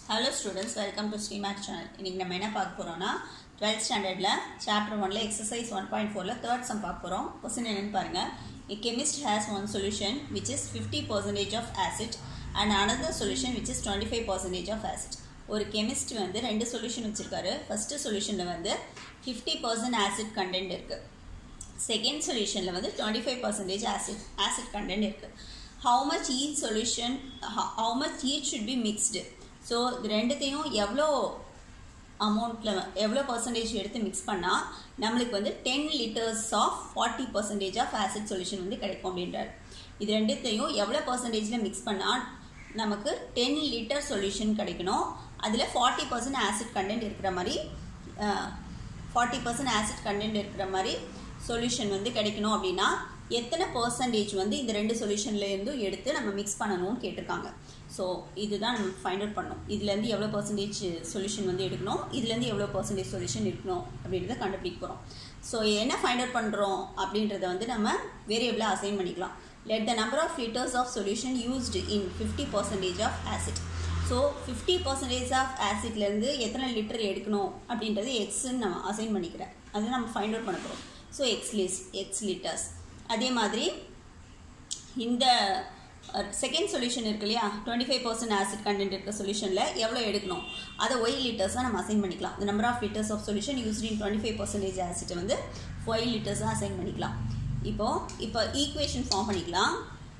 Hello students welcome to ஸ்ரீமேக் channel இன்றைக்கி நம்ம என்ன பார்க்க போகிறோம்னா டுவெல்த் ஸ்டாண்டர்டில் சாப்டர் ஒனில் எக்ஸசைஸ் ஒன் பாயிண்ட் ஃபோரில் தேர்ட் சம் பார்க்க போகிறோம் கொஸ்டின் என்னென்னு பாருங்கள் A chemist has one solution which is 50 percentage of acid and another solution which is 25 percentage of acid. ஒரு கெமிஸ்ட் வந்து ரெண்டு சொல்யூஷன் வச்சுருக்காரு ஃபஸ்ட்டு சொல்யூஷனில் வந்து ஃபிஃப்டி பர்சன்ட் ஆசிட் கண்டென்ட் இருக்குது செகண்ட் சொல்யூஷனில் வந்து twenty five percentage acid acid content இருக்குது how much each solution how much each should be mixed so இது ரெண்டுத்தையும் எவ்வளோ அமௌண்ட்டில் எவ்வளோ பர்சன்டேஜ் எடுத்து மிக்ஸ் பண்ணால் நம்மளுக்கு வந்து ten litres of forty percentage of acid solution வந்து கிடைக்கும் அப்படின்றார் இது ரெண்டுத்தையும் எவ்வளோ பர்சன்டேஜில் மிக்ஸ் பண்ணால் நமக்கு டென் லிட்டர் சொல்யூஷன் கிடைக்கணும் அதில் ஃபார்ட்டி பர்சன்ட் ஆசிட் கண்டென்ட் இருக்கிற மாதிரி ஃபார்ட்டி பர்சன்ட் ஆசிட் கண்டென்ட் இருக்கிற மாதிரி சொல்யூஷன் வந்து கிடைக்கணும் அப்படின்னா எத்தனை பர்சன்டேஜ் வந்து இந்த ரெண்டு சொல்யூஷன்லேருந்து எடுத்து நம்ம மிக்ஸ் பண்ணணும்னு கேட்டிருக்காங்க ஸோ இதுதான் நம்ம ஃபைண்ட் அவுட் பண்ணணும் இதுலேருந்து எவ்வளோ பர்சன்டேஜ் சொல்யூஷன் வந்து எடுக்கணும் இதுலேருந்து எவ்வளோ பர்சன்டேஜ் சொல்யூஷன் இருக்கணும் அப்படின்றத கண்டுபிடிக்க போகிறோம் ஸோ என்ன ஃபைண்ட் அவுட் பண்ணுறோம் அப்படின்றத வந்து நம்ம வேரியபிளாக அசைன் பண்ணிக்கலாம் let the number of litres of solution used in fifty percentage of acid so fifty percentage of ஆசிட்லேருந்து எத்தனை லிட்டர் எடுக்கணும் அப்படின்றது எக்ஸ்ன்னு நம்ம அசைன் பண்ணிக்கிறேன் அதை நம்ம ஃபைண்ட் அவுட் பண்ண போகிறோம் so x is x litres அதே மாதிரி இந்த செகண்ட் சொல்யூஷன் இருக்கு இல்லையா twenty five percent acid content இருக்க சொல்யூஷனில் எவ்வளோ எடுக்கணும் அதை ஒய் லிட்டர்ஸாக நம்ம அசைன் பண்ணிக்கலாம் இந்த number of litres of solution used in twenty five percentage ஆசிட்டை வந்து ஒய் லிட்டர்ஸாக அசைன் பண்ணிக்கலாம் இப்போது இப்போ ஈக்குவேஷன் ஃபார்ம் பண்ணிக்கலாம்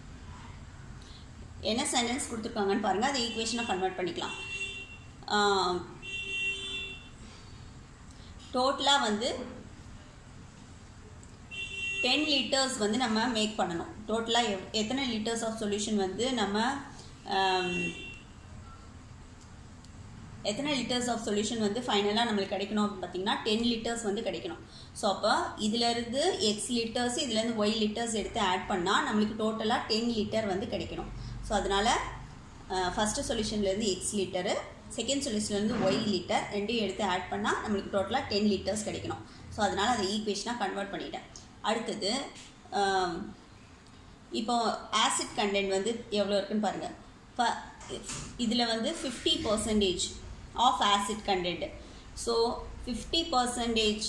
என்ன சென்டென்ஸ் கொடுத்துருக்காங்கன்னு பாருங்கள் அதை ஈக்குவேஷனாக கன்வெர்ட் பண்ணிக்கலாம் டோட்டலாக வந்து டென் லிட்டர்ஸ் வந்து நம்ம மேக் பண்ணணும் டோட்டலாக எவ் எத்தனை லிட்டர்ஸ் ஆஃப் சொல்யூஷன் வந்து நம்ம எத்தனை லிட்டர்ஸ் ஆஃப் சொல்யூஷன் வந்து ஃபைனலாக நம்மளுக்கு கிடைக்கணும் அப்படின்னு பார்த்தீங்கன்னா டென் லிட்டர்ஸ் வந்து கிடைக்கணும் ஸோ அப்போ இதிலேருந்து எக்ஸ் லிட்டர்ஸ் இதுலேருந்து ஒய் லிட்டர்ஸ் எடுத்து ஆட் பண்ணால் நம்மளுக்கு டோட்டலாக டென் லிட்டர் வந்து கிடைக்கணும் ஸோ அதனால் ஃபஸ்ட்டு சொல்யூஷன்லேருந்து எக்ஸ் லிட்டரு செகண்ட் சொல்யூஷன்லேருந்து ஒய் லிட்டர் ரெண்டையும் எடுத்து ஆட் பண்ணால் நம்மளுக்கு டோட்டலாக டென் லிட்டர்ஸ் கிடைக்கணும் ஸோ அதனால் அதை ஈக்குவேஷனாக கன்வெர்ட் பண்ணிட்டேன் அடுத்தது இப்போ ஆசிட் கண்டென்ட் வந்து எவ்வளோ இருக்குன்னு பாருங்கள் இப்போ இதில் வந்து fifty percentage of acid content so fifty percentage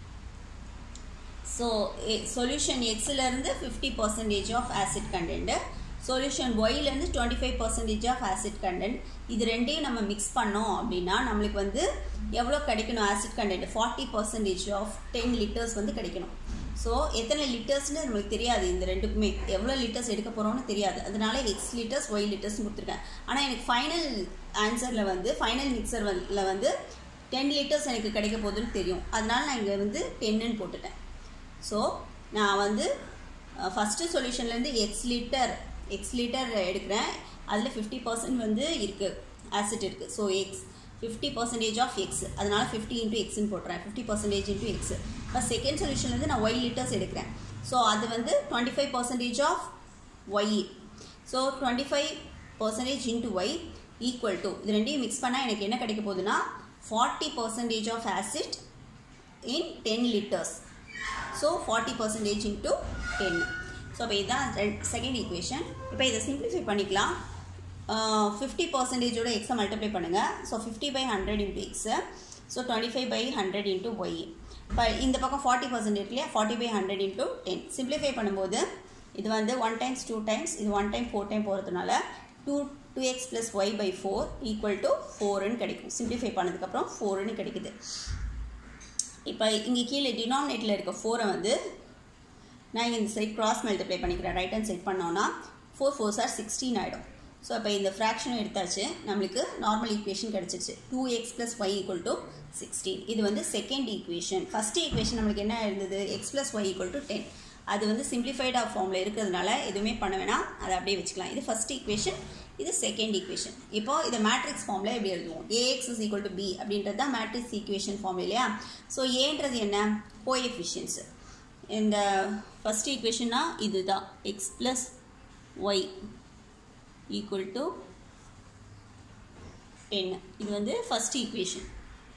so solution எக்ஸிலேருந்து fifty percentage of acid content solution ஒய்லேருந்து twenty five percentage of acid content இது ரெண்டையும் நம்ம மிக்ஸ் பண்ணோம் அப்படின்னா நம்மளுக்கு வந்து எவ்வளோ கிடைக்கணும் acid content forty percentage of ten litres வந்து கிடைக்கணும் ஸோ எத்தனை லிட்டர்ஸ்னு நம்மளுக்கு தெரியாது இந்த ரெண்டுக்குமே எவ்வளோ லிட்டர்ஸ் எடுக்க போகிறோம்னு தெரியாது அதனால எக்ஸ் லிட்டர்ஸ் ஒய் லிட்டர்ஸ்னு கொடுத்துருக்கேன் ஆனால் எனக்கு ஃபைனல் ஆன்சரில் வந்து ஃபைனல் மிக்சரில் வந்து டென் லிட்டர்ஸ் எனக்கு கிடைக்க போகுதுன்னு தெரியும் அதனால நான் இங்கே வந்து டென்னுன்னு போட்டுட்டேன் ஸோ நான் வந்து ஃபஸ்ட்டு சொல்யூஷன்லேருந்து எக்ஸ் லிட்டர் எக்ஸ் லிட்டர் எடுக்கிறேன் அதில் ஃபிஃப்டி பர்சன்ட் வந்து இருக்குது ஆசிட் இருக்குது so x fifty percentage of x அதனால் ஃபிஃப்டி இன்ட்டு எக்ஸ்னு போட்டுறேன் ஃபிஃப்டி பர்சன்டேஜ் இன்ட்டு எக்ஸ் இப்போ செகண்ட் சொல்யூஷன்லேருந்து நான் ஒய் லிட்டர்ஸ் எடுக்கிறேன் ஸோ அது வந்து twenty five percentage of y so twenty five percentage into y equal to இது ரெண்டையும் மிக்ஸ் பண்ணால் எனக்கு என்ன கிடைக்க போகுதுன்னா forty percentage of acid in ten litres so forty percentage into ten so இப்போ இதுதான் செகண்ட் ஈக்குவேஷன் இப்போ இதை சிம்பிளிஃபை பண்ணிக்கலாம் ஃபிஃப்டி பர்சன்டேஜோட எக்ஸை மல்டிப்ளை பண்ணுங்கள் so fifty by hundred into x so twenty five by hundred into y இப்போ இந்த பக்கம் ஃபார்ட்டி பர்சன்ட் இருக்கு இல்லையா forty by hundred into ten simplify பண்ணும்போது இது வந்து ஒன் டைம்ஸ் டூ டைம்ஸ் இது ஒன் டைம் ஃபோர் டைம் போகிறதுனால two two x plus y by four equal to ஃபோருன்னு கிடைக்கும் சிம்பிளிஃபை பண்ணதுக்கப்புறம் ஃபோருன்னு கிடைக்குது இப்போ இங்கே கீழே டினாமினேட்டில் இருக்க ஃபோரை வந்து நான் இங்கே இந்த சைட் கிராஸ் மல்டிப்ளை பண்ணிக்கிறேன் ரைட் ஹேண்ட் சைட் பண்ணோன்னா ஃபோர் ஃபோர் சார் சிக்ஸ்டீன் ஆகிடும் ஸோ இப்போ இந்த ஃப்ராக்ஷனும் எடுத்தாச்சு நம்மளுக்கு நார்மல் ஈக்குவேஷன் கிடச்சிருச்சு two x plus y equal to sixteen இது வந்து செகண்ட் ஈக்குவேஷன் ஃபஸ்ட் ஈக்குவேஷன் நம்மளுக்கு என்ன இருந்தது x plus y equal to ten அது வந்து சிம்பிளிஃபைடாக ஃபார்மில் இருக்கிறதுனால எதுவுமே பண்ண வேணாம் அதை அப்படியே வச்சுக்கலாம் இது ஃபஸ்ட் ஈக்குவேஷன் இது செகண்ட் ஈக்குவேஷன் இப்போ இதை மேட்ரிக்ஸ் ஃபார்மில் எப்படி எழுதுவோம் A x is equal to B அப்படின்றது தான் மேட்ரிக்ஸ் ஈக்குவேஷன் ஃபார்ம் இல்லையா ஸோ ஏன்றது என்ன கோஎஃபிஷியன்ஸு இந்த ஃபஸ்ட் ஈக்குவேஷன்னா இது தான் x plus y equal to ten இது வந்து ஃபஸ்ட் ஈக்குவேஷன்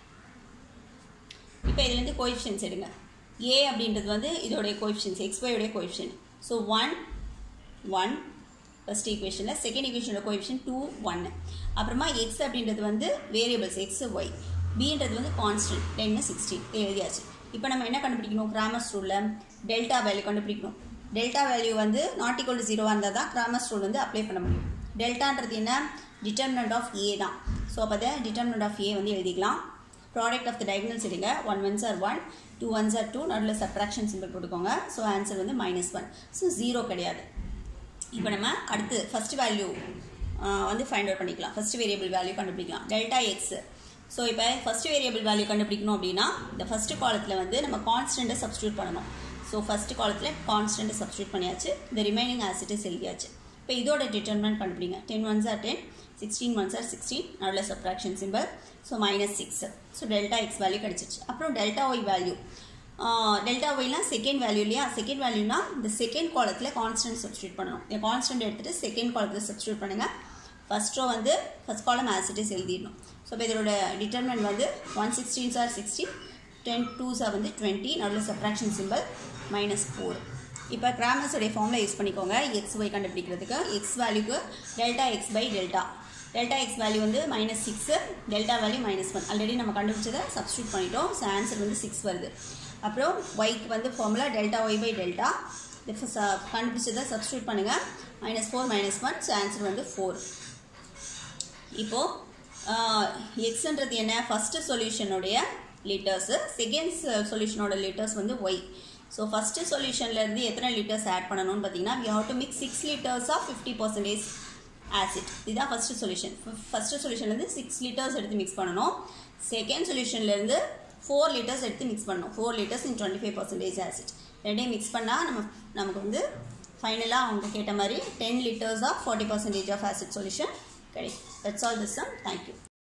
இப்போ இதுலேருந்து கோஎஃபிஷியன்ஸ் எடுங்க ஏ அப்படின்றது வந்து இதோடைய கோஎஃபிஷியன்ஸ் எக்ஸ் ஒய்யோடைய coefficient so one one first ஈக்குவேஷனில் செகண்ட் ஈக்குவேஷனோட கோஎஃபிஷியன் டூ ஒன்று அப்புறமா எக்ஸ் அப்படின்றது வந்து வேரியபிள்ஸ் எக்ஸ் ஒய் பின்றது வந்து கான்ஸ்டன்ட் டென்னு சிக்ஸ்டீன் எழுதியாச்சு இப்போ நம்ம என்ன கண்டுபிடிக்கணும் கிராமர்ஸ் ரூலில் டெல்டா வேல்யூ கண்டுபிடிக்கணும் டெல்டா வேல்யூ வந்து நாட் ஈக்குவல் டு ஜீரோவாக இருந்தால் தான் கிராமர்ஸ் ரூல் வந்து அப்ளை பண்ண முடியும் டெல்டான்றது என்ன டிட்டர்மினன்ட் ஆஃப் ஏ தான் ஸோ அப்போ அதை டிட்டர்மினன்ட் ஆஃப் ஏ வந்து எழுதிக்கலாம் ப்ராடக்ட் ஆஃப் த டயக்னல்ஸ் எடுங்க one ones are one two ones are two நடுவில் சப்ராக்ஷன் சிம்பிள் போட்டுக்கோங்க ஸோ ஆன்சர் வந்து மைனஸ் ஒன் ஸோ ஜீரோ கிடையாது இப்போ நம்ம அடுத்து ஃபஸ்ட் வேல்யூ வந்து ஃபைண்ட் அவுட் பண்ணிக்கலாம் ஃபஸ்ட் வேரியபிள் வேல்யூ கண்டுபிடிக்கலாம் டெல்டா எக்ஸ் ஸோ இப்போ ஃபஸ்ட் வேரியபிள் வேல்யூ கண்டுபிடிக்கணும் அப்படின்னா இந்த ஃபஸ்ட்டு காலத்தில் வந்து நம்ம கான்ஸ்டண்ட்டை சப்ஸ்டியூட் பண்ணணும் ஸோ ஃபஸ்ட்டு காலத்தில் கான்ஸ்டண்ட்டை சப்ஸ்டியூட் பண்ணியாச்சு இந்த ரிமைனிங் ஆசிட்டஸ் எழுதியாச்சு இப்போ இதோட டிட்டர்மெண்ட் கண்டுபிடிங்க ten ones are ten sixteen ones are sixteen நடுவில் subtraction simple so minus six so delta x value கிடச்சிச்சு அப்புறம் டெல்டா ஒய் வேல்யூ டெல்டா ஒய்லாம் செகண்ட் வேல்யூ இல்லையா செகண்ட் வேல்யூனா இந்த செகண்ட் காலத்தில் கான்ஸ்டன்ட் சப்ஸ்டியூட் பண்ணணும் இந்த கான்ஸ்டன்ட் எடுத்துகிட்டு செகண்ட் காலத்தில் சப்ஸ்டியூட் பண்ணுங்கள் ஃபஸ்ட் ரோ வந்து ஃபஸ்ட் காலம் ஆசிட்டிஸ் எழுதிடணும் ஸோ இப்போ இதோட டிட்டர்மெண்ட் வந்து ஒன் சிக்ஸ்டீன் சார் சிக்ஸ்டீன் டென் டூ சார் வந்து டுவெண்ட்டி நடுவில் சப்ராக்ஷன் சிம்பிள் மைனஸ் ஃபோர் இப்போ கிராமர்ஸோடைய ஃபார்மில் யூஸ் பண்ணிக்கோங்க எக்ஸ் ஒய் கண்டுபிடிக்கிறதுக்கு எக்ஸ் வேல்யூக்கு delta x by delta delta x value வந்து minus six delta value minus one already நம்ம கண்டுபிடிச்சதை சப்ஸ்டியூட் பண்ணிட்டோம் ஸோ ஆன்சர் வந்து சிக்ஸ் வருது அப்புறம் ஒய்க்கு வந்து formula delta Y by delta கண்டுபிடிச்சதை சப்ஸ்டியூட் பண்ணுங்கள் minus four minus one so answer வந்து ஃபோர் இப்போது எக்ஸ்ன்றது என்ன ஃபஸ்ட்டு சொல்யூஷனுடைய லிட்டர்ஸு செகண்ட் சொல்யூஷனோட லிட்டர்ஸ் வந்து ஒய் ஸோ ஃபஸ்ட்டு சொல்யூஷன்லேருந்து எத்தனை லிட்டர்ஸ் ஆட் பண்ணணும்னு பார்த்தீங்கன்னா we have to mix six litres of fifty percentage acid இதுதான் ஃபஸ்ட்டு சொல்யூஷன் ஃபஸ்ட்டு சொல்யூஷன்லேருந்து சிக்ஸ் லிட்டர்ஸ் எடுத்து மிக்ஸ் பண்ணணும் செகண்ட் சொல்யூஷன்லேருந்து ஃபோர் லிட்டர்ஸ் எடுத்து மிக்ஸ் பண்ணணும் four litres in twenty five percentage acid ரெண்டையும் மிக்ஸ் பண்ணால் நம்ம நமக்கு வந்து ஃபைனலாக அவங்க கேட்ட மாதிரி ten litres of forty percentage of acid solution கிடைக்கும் that's all this sum thank you